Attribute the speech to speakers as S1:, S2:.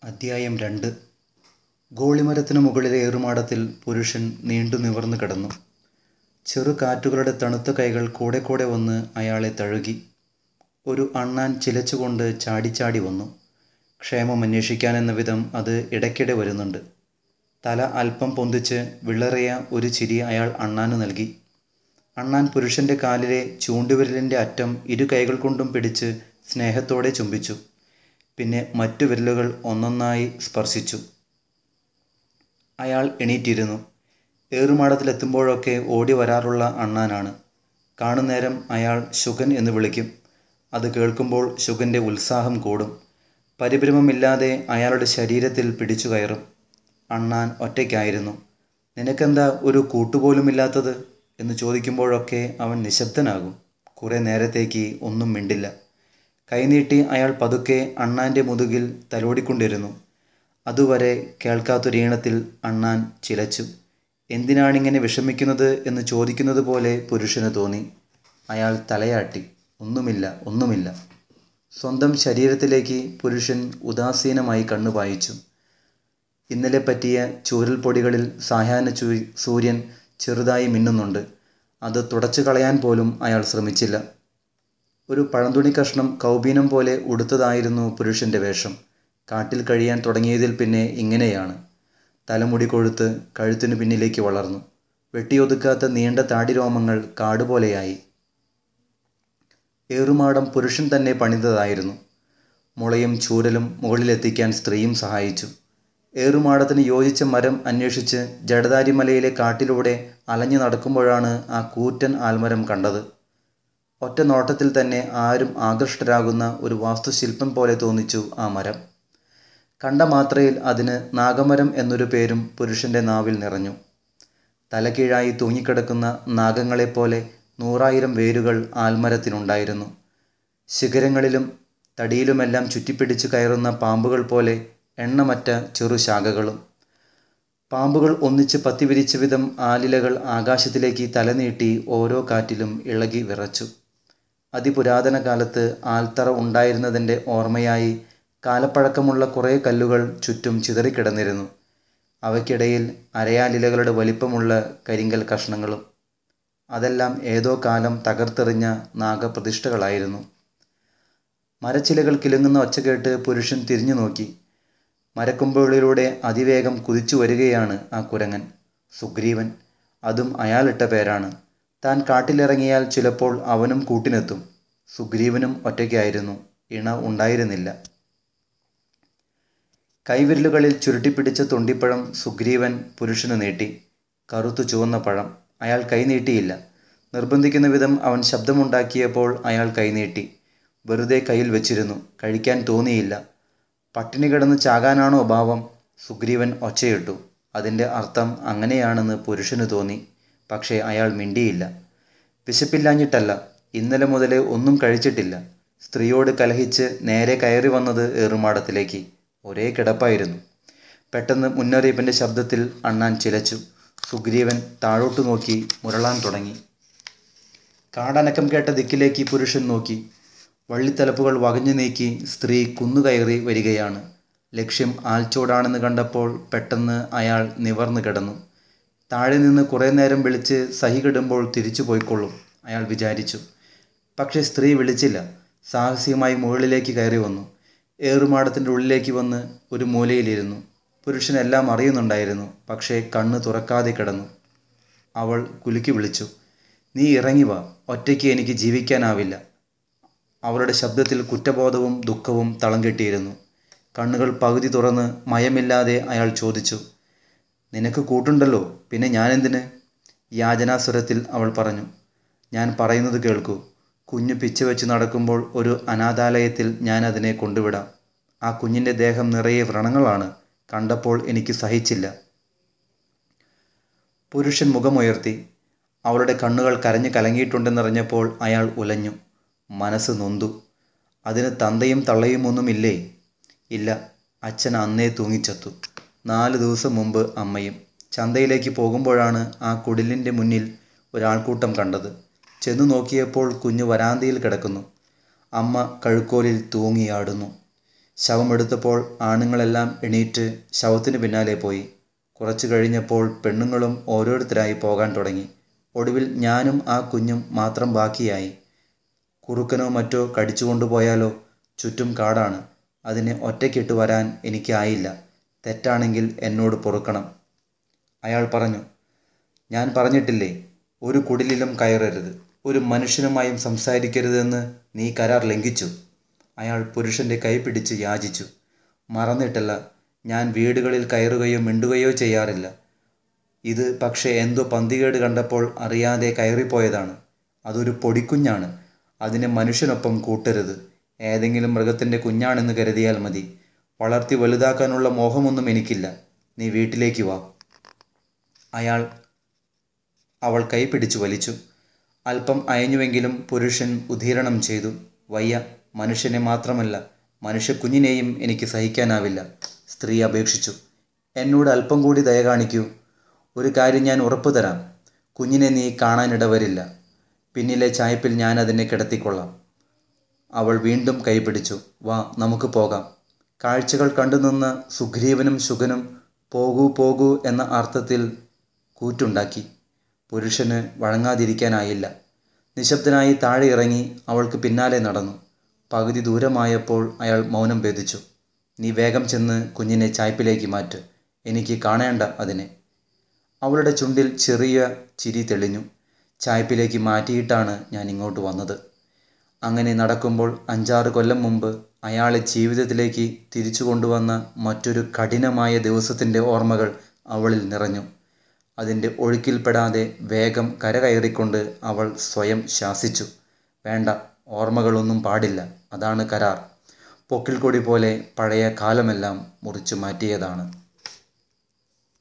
S1: അദ്ധ്യായം രണ്ട് ഗോളിമരത്തിനു മുകളിലെ ഏറുമാടത്തിൽ പുരുഷൻ നീണ്ടു നിവർന്നു കിടന്നു ചെറു കാറ്റുകളുടെ തണുത്ത കൈകൾ കൂടെ കൂടെ വന്ന് അയാളെ തഴുകി ഒരു അണ്ണാൻ ചിലച്ചുകൊണ്ട് ചാടിച്ചാടി വന്നു ക്ഷേമം അന്വേഷിക്കാനെന്ന വിധം അത് ഇടയ്ക്കിടെ വരുന്നുണ്ട് തല അല്പം പൊന്തിച്ച് വിളറിയ ഒരു ചിരി അയാൾ അണ്ണാന് നൽകി അണ്ണാൻ പുരുഷൻ്റെ കാലിലെ ചൂണ്ടുവിരലിൻ്റെ അറ്റം ഇരു കൈകൾ കൊണ്ടും പിടിച്ച് സ്നേഹത്തോടെ ചുംബിച്ചു പിന്നെ മറ്റു വിരലുകൾ ഒന്നൊന്നായി സ്പർശിച്ചു അയാൾ എണീറ്റിരുന്നു ഏറുമാടത്തിലെത്തുമ്പോഴൊക്കെ ഓടി വരാറുള്ള അണ്ണാനാണ് കാണുന്നേരം അയാൾ ശുഗൻ എന്ന് വിളിക്കും അത് കേൾക്കുമ്പോൾ ശുഗൻ്റെ ഉത്സാഹം കൂടും പരിഭ്രമമില്ലാതെ അയാളുടെ ശരീരത്തിൽ പിടിച്ചു കയറും അണ്ണാൻ ഒറ്റയ്ക്കായിരുന്നു നിനക്കെന്താ ഒരു കൂട്ടുപോലുമില്ലാത്തത് എന്ന് ചോദിക്കുമ്പോഴൊക്കെ അവൻ നിശബ്ദനാകും കുറേ നേരത്തേക്ക് ഒന്നും മിണ്ടില്ല കൈനീട്ടി അയാൾ പതുക്കെ അണ്ണാൻ്റെ മുതുകിൽ തലോടിക്കൊണ്ടിരുന്നു അതുവരെ കേൾക്കാത്തൊരീണത്തിൽ അണ്ണാൻ ചിലച്ചു എന്തിനാണിങ്ങനെ വിഷമിക്കുന്നത് എന്ന് ചോദിക്കുന്നത് പോലെ പുരുഷന് തോന്നി അയാൾ തലയാട്ടി ഒന്നുമില്ല ഒന്നുമില്ല സ്വന്തം ശരീരത്തിലേക്ക് പുരുഷൻ ഉദാസീനമായി കണ്ണു പായിച്ചു ഇന്നലെ പറ്റിയ ചൂരൽപ്പൊടികളിൽ സായാഹ്ന ചൂ സൂര്യൻ ചെറുതായി മിന്നുന്നുണ്ട് അത് തുടച്ചു കളയാൻ പോലും അയാൾ ശ്രമിച്ചില്ല ഒരു പഴന്തുണി കഷ്ണം കൗബീനം പോലെ ഉടുത്തതായിരുന്നു പുരുഷൻ്റെ വേഷം കാട്ടിൽ കഴിയാൻ തുടങ്ങിയതിൽ പിന്നെ ഇങ്ങനെയാണ് തലമുടി കൊഴുത്ത് കഴുത്തിനു പിന്നിലേക്ക് വളർന്നു വെട്ടിയൊതുക്കാത്ത നീണ്ട താടിരോമങ്ങൾ കാടുപോലെയായി ഏറുമാടം പുരുഷൻ തന്നെ പണിതതായിരുന്നു മുളയും ചൂരലും മുകളിലെത്തിക്കാൻ സ്ത്രീയും സഹായിച്ചു ഏറുമാടത്തിന് യോജിച്ച മരം അന്വേഷിച്ച് ജഡദാരിമലയിലെ കാട്ടിലൂടെ അലഞ്ഞു നടക്കുമ്പോഴാണ് ആ കൂറ്റൻ ആൽമരം കണ്ടത് ഒറ്റ നോട്ടത്തിൽ തന്നെ ആരും ആകൃഷ്ടരാകുന്ന ഒരു വാസ്തുശില്പം പോലെ തോന്നിച്ചു ആ മരം കണ്ട മാത്രയിൽ അതിന് നാഗമരം എന്നൊരു പേരും പുരുഷൻ്റെ നാവിൽ നിറഞ്ഞു തലകീഴായി തൂങ്ങിക്കിടക്കുന്ന നാഗങ്ങളെപ്പോലെ നൂറായിരം വേരുകൾ ആൽമരത്തിനുണ്ടായിരുന്നു ശിഖരങ്ങളിലും തടിയിലുമെല്ലാം ചുറ്റിപ്പിടിച്ച് കയറുന്ന പാമ്പുകൾ പോലെ എണ്ണമറ്റ ചെറുശാഖകളും പാമ്പുകൾ ഒന്നിച്ച് പത്തിവിരിച്ച വിധം ആലിലകൾ ആകാശത്തിലേക്ക് തലനീട്ടി ഓരോ കാറ്റിലും ഇളകി വിറച്ചു അതിപുരാതന കാലത്ത് ആൽത്തറ ഉണ്ടായിരുന്നതിൻ്റെ ഓർമ്മയായി കാലപ്പഴക്കമുള്ള കുറേ കല്ലുകൾ ചുറ്റും ചിതറിക്കിടന്നിരുന്നു അവയ്ക്കിടയിൽ അരയാലിലകളുടെ വലിപ്പമുള്ള കരിങ്കൽ കഷ്ണങ്ങളും അതെല്ലാം ഏതോ കാലം തകർത്തെറിഞ്ഞ നാഗപ്രതിഷ്ഠകളായിരുന്നു മരച്ചിലകൾ കിലുങ്ങുന്ന ഒച്ച കേട്ട് പുരുഷൻ തിരിഞ്ഞു നോക്കി മരക്കൊമ്പുകളിലൂടെ അതിവേഗം കുതിച്ചു വരികയാണ് ആ കുരങ്ങൻ സുഗ്രീവൻ അതും അയാളിട്ട പേരാണ് താൻ കാട്ടിലിറങ്ങിയാൽ ചിലപ്പോൾ അവനും കൂട്ടിനെത്തും സുഗ്രീവനും ഒറ്റയ്ക്കായിരുന്നു ഇണ ഉണ്ടായിരുന്നില്ല കൈവിരലുകളിൽ ചുരുട്ടിപ്പിടിച്ച തൊണ്ടിപ്പഴം സുഗ്രീവൻ പുരുഷന് നീട്ടി കറുത്തു ചുവന്ന പഴം അയാൾ കൈനീട്ടിയില്ല നിർബന്ധിക്കുന്ന വിധം അവൻ ശബ്ദമുണ്ടാക്കിയപ്പോൾ അയാൾ കൈനീട്ടി വെറുതെ കയ്യിൽ വെച്ചിരുന്നു കഴിക്കാൻ തോന്നിയില്ല പട്ടിണി കിടന്ന് ചാകാനാണോ ഭാവം സുഗ്രീവൻ ഒച്ചയിട്ടു അതിൻ്റെ അർത്ഥം അങ്ങനെയാണെന്ന് പുരുഷന് തോന്നി പക്ഷേ അയാൾ മിണ്ടിയില്ല വിശപ്പില്ലാഞ്ഞിട്ടല്ല ഇന്നലെ മുതലേ ഒന്നും കഴിച്ചിട്ടില്ല സ്ത്രീയോട് കലഹിച്ച് നേരെ കയറി വന്നത് ഏറുമാടത്തിലേക്ക് ഒരേ കിടപ്പായിരുന്നു പെട്ടെന്ന് മുന്നറിയിപ്പിൻ്റെ ശബ്ദത്തിൽ അണ്ണാൻ ചിലച്ചു സുഗ്രീവൻ താഴോട്ടു നോക്കി മുരളാൻ തുടങ്ങി കാടനക്കം കേട്ട ദിക്കിലേക്ക് പുരുഷൻ നോക്കി വള്ളിത്തലപ്പുകൾ വകഞ്ഞു നീക്കി സ്ത്രീ കുന്നുകയറി വരികയാണ് ലക്ഷ്യം ആൽച്ചോടാണെന്ന് കണ്ടപ്പോൾ പെട്ടെന്ന് അയാൾ നിവർന്നു കിടന്നു താഴെ നിന്ന് കുറേ നേരം വിളിച്ച് സഹി കിടുമ്പോൾ തിരിച്ചു പോയിക്കൊള്ളും അയാൾ വിചാരിച്ചു പക്ഷേ സ്ത്രീ വിളിച്ചില്ല സാഹസികമായി മുകളിലേക്ക് കയറി വന്നു ഏറുമാടത്തിൻ്റെ ഉള്ളിലേക്ക് വന്ന് ഒരു മൂലയിലിരുന്നു പുരുഷനെല്ലാം അറിയുന്നുണ്ടായിരുന്നു പക്ഷേ കണ്ണ് തുറക്കാതെ കിടന്നു അവൾ കുലുക്കി വിളിച്ചു നീ ഇറങ്ങി വാ ഒറ്റയ്ക്ക് എനിക്ക് ജീവിക്കാനാവില്ല അവളുടെ ശബ്ദത്തിൽ കുറ്റബോധവും ദുഃഖവും തളം കെട്ടിയിരുന്നു കണ്ണുകൾ പകുതി തുറന്ന് മയമില്ലാതെ അയാൾ ചോദിച്ചു നിനക്ക് കൂട്ടുണ്ടല്ലോ പിന്നെ ഞാനെന്തിന് യാചനാസ്വരത്തിൽ അവൾ പറഞ്ഞു ഞാൻ പറയുന്നത് കേൾക്കൂ കുഞ്ഞു പിച്ച വെച്ച് നടക്കുമ്പോൾ ഒരു അനാഥാലയത്തിൽ ഞാൻ അതിനെ കൊണ്ടുവിടാം ആ കുഞ്ഞിൻ്റെ ദേഹം നിറയെ വ്രണങ്ങളാണ് കണ്ടപ്പോൾ എനിക്ക് സഹിച്ചില്ല പുരുഷൻ മുഖമുയർത്തി അവളുടെ കണ്ണുകൾ കരഞ്ഞു കലങ്ങിയിട്ടുണ്ടെന്നറിഞ്ഞപ്പോൾ അയാൾ ഉലഞ്ഞു മനസ്സ് നൊന്തു അതിന് തന്തയും തള്ളയും ഒന്നുമില്ലേ ഇല്ല അച്ഛൻ അന്നേ തൂങ്ങിച്ചത്തു നാല് ദിവസം മുമ്പ് അമ്മയും ചന്തയിലേക്ക് പോകുമ്പോഴാണ് ആ കുടിലിൻ്റെ മുന്നിൽ ഒരാൾക്കൂട്ടം കണ്ടത് ചെന്നു നോക്കിയപ്പോൾ കുഞ്ഞു വരാന്തയിൽ കിടക്കുന്നു അമ്മ കഴുക്കോലിൽ തൂങ്ങിയാടുന്നു ശവമെടുത്തപ്പോൾ ആണുങ്ങളെല്ലാം എണീറ്റ് ശവത്തിന് പിന്നാലെ പോയി കുറച്ചു കഴിഞ്ഞപ്പോൾ പെണ്ണുങ്ങളും ഓരോരുത്തരായി പോകാൻ തുടങ്ങി ഒടുവിൽ ഞാനും ആ കുഞ്ഞും മാത്രം ബാക്കിയായി കുറുക്കനോ മറ്റോ കടിച്ചു കൊണ്ടുപോയാലോ ചുറ്റും കാടാണ് അതിനെ ഒറ്റയ്ക്കിട്ട് വരാൻ എനിക്കായില്ല തെറ്റാണെങ്കിൽ എന്നോട് പൊറുക്കണം അയാൾ പറഞ്ഞു ഞാൻ പറഞ്ഞിട്ടില്ലേ ഒരു കുടിലിലും കയറരുത് ഒരു മനുഷ്യനുമായും സംസാരിക്കരുതെന്ന് നീ കരാർ ലംഘിച്ചു അയാൾ പുരുഷൻ്റെ കൈ പിടിച്ച് യാചിച്ചു മറന്നിട്ടല്ല ഞാൻ വീടുകളിൽ കയറുകയോ മിണ്ടുകയോ ചെയ്യാറില്ല ഇത് പക്ഷേ എന്തോ പന്തികേട് കണ്ടപ്പോൾ അറിയാതെ കയറിപ്പോയതാണ് അതൊരു പൊടിക്കുഞ്ഞാണ് അതിനെ മനുഷ്യനൊപ്പം കൂട്ടരുത് ഏതെങ്കിലും മൃഗത്തിൻ്റെ കുഞ്ഞാണെന്ന് കരുതിയാൽ മതി വളർത്തി വലുതാക്കാനുള്ള മോഹമൊന്നും എനിക്കില്ല നീ വീട്ടിലേക്ക് വാ അയാൾ അവൾ കൈ പിടിച്ചു വലിച്ചു അല്പം അയഞ്ഞുവെങ്കിലും പുരുഷൻ ഉദീരണം ചെയ്തു വയ്യ മനുഷ്യനെ മാത്രമല്ല മനുഷ്യക്കുഞ്ഞിനെയും എനിക്ക് സഹിക്കാനാവില്ല സ്ത്രീ അപേക്ഷിച്ചു എന്നോട് അല്പം കൂടി ദയ കാണിക്കൂ ഒരു കാര്യം ഞാൻ ഉറപ്പു തരാം കുഞ്ഞിനെ നീ കാണാനിടവരില്ല പിന്നിലെ ചായ്പിൽ ഞാൻ അതിനെ കിടത്തിക്കൊള്ളാം അവൾ വീണ്ടും കൈപിടിച്ചു വാ നമുക്ക് പോകാം കാഴ്ചകൾ കണ്ടുനിന്ന സുഗ്രീവനും ശുഗനും പോകൂ പോകൂ എന്ന അർത്ഥത്തിൽ കൂറ്റുണ്ടാക്കി പുരുഷന് വഴങ്ങാതിരിക്കാനായില്ല നിശബ്ദനായി താഴെ ഇറങ്ങി അവൾക്ക് പിന്നാലെ നടന്നു പകുതി ദൂരമായപ്പോൾ അയാൾ മൗനം ഭേദിച്ചു നീ വേഗം ചെന്ന് കുഞ്ഞിനെ ചായ്പിലേക്ക് മാറ്റ് എനിക്ക് കാണേണ്ട അതിനെ അവളുടെ ചുണ്ടിൽ ചെറിയ ചിരി തെളിഞ്ഞു ചായ്പിലേക്ക് മാറ്റിയിട്ടാണ് ഞാൻ ഇങ്ങോട്ട് വന്നത് അങ്ങനെ നടക്കുമ്പോൾ അഞ്ചാറ് കൊല്ലം മുമ്പ് അയാളെ ജീവിതത്തിലേക്ക് തിരിച്ചു കൊണ്ടുവന്ന മറ്റൊരു കഠിനമായ ദിവസത്തിൻ്റെ ഓർമ്മകൾ അവളിൽ നിറഞ്ഞു അതിൻ്റെ ഒഴുക്കിൽപ്പെടാതെ വേഗം കരകയറിക്കൊണ്ട് അവൾ സ്വയം ശാസിച്ചു വേണ്ട ഓർമ്മകളൊന്നും പാടില്ല അതാണ് കരാർ പൊക്കിൾക്കൊടി പോലെ പഴയ കാലമെല്ലാം മുറിച്ചു മാറ്റിയതാണ്